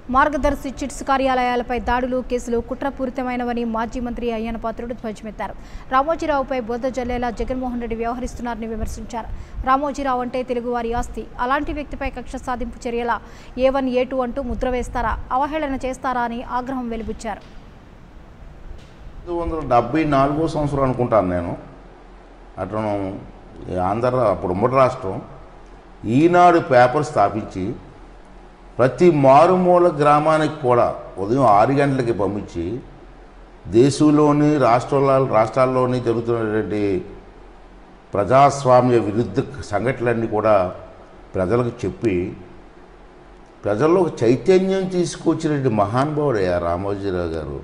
మార్గదర్శి చిట్స్ కార్యాలయాలపై దాడులు కేసులు కుట్రపూరితమైనవని మాజీ మంత్రి అయ్యన పాత్రుడు ధ్వజమెత్తారు రామోజీరావుపై బోధ జల్లేలా జగన్మోహన్ రెడ్డి వ్యవహరిస్తున్నారని విమర్శించారు రామోజీరావు అంటే తెలుగువారి ఆస్తి అలాంటి వ్యక్తిపై కక్ష సాధింపు చర్యల ఏ వన్ ఏ టూ అంటూ ముద్ర వేస్తారా అవహేళన చేస్తారా అని ఆగ్రహం వెలిబుచ్చారు పంతొమ్మిది వందల డెబ్బై నాలుగో సంవత్సరం అనుకుంటాను నేను అతను ఈ ఆంధ్ర అప్పుడు ఉమ్మడి రాష్ట్రం ఈనాడు పేపర్ స్థాపించి ప్రతి మారుమూల గ్రామానికి కూడా ఉదయం ఆరు గంటలకి పంపించి దేశంలోని రాష్ట్రాల రాష్ట్రాల్లోని జరుగుతున్నటువంటి ప్రజాస్వామ్య విరుద్ధ సంఘటనలన్నీ కూడా ప్రజలకు చెప్పి ప్రజల్లో ఒక చైతన్యం తీసుకొచ్చినటువంటి మహానుభావుడయ్యా రామోజీరావు గారు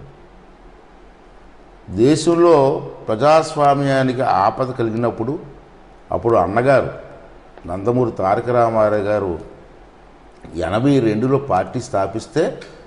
దేశంలో ప్రజాస్వామ్యానికి ఆపద కలిగినప్పుడు అప్పుడు అన్నగారు నందమూరి తారక రామారావు గారు ఎనభై రెండులో పార్టీ స్థాపిస్తే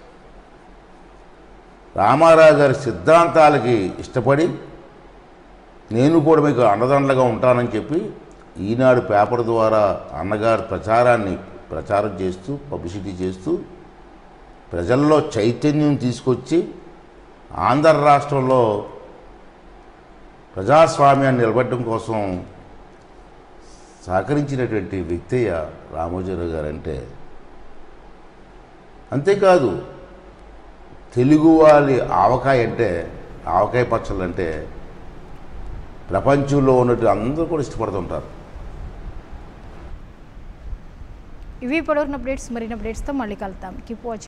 రామారావు గారి సిద్ధాంతాలకి ఇష్టపడి నేను కూడా మీకు అండదండగా ఉంటానని చెప్పి ఈనాడు పేపర్ ద్వారా అన్నగారి ప్రచారాన్ని ప్రచారం చేస్తూ పబ్లిసిటీ చేస్తూ ప్రజల్లో చైతన్యం తీసుకొచ్చి ఆంధ్ర రాష్ట్రంలో ప్రజాస్వామ్యాన్ని నిలబడడం కోసం సహకరించినటువంటి వ్యక్తయ్య రామోజీరావు గారు అంటే అంతేకాదు తెలుగు వాళ్ళ ఆవకాయ అంటే ఆవకాయ పచ్చళ్ళు అంటే ప్రపంచంలో ఉన్నట్టు అందరూ కూడా ఇష్టపడుతుంటారు ఇవి ఇప్పటివరకు అప్డేట్స్ మరిన్ని అప్డేట్స్తో మళ్ళీ కలుద్దాం కీప్ వాచింగ్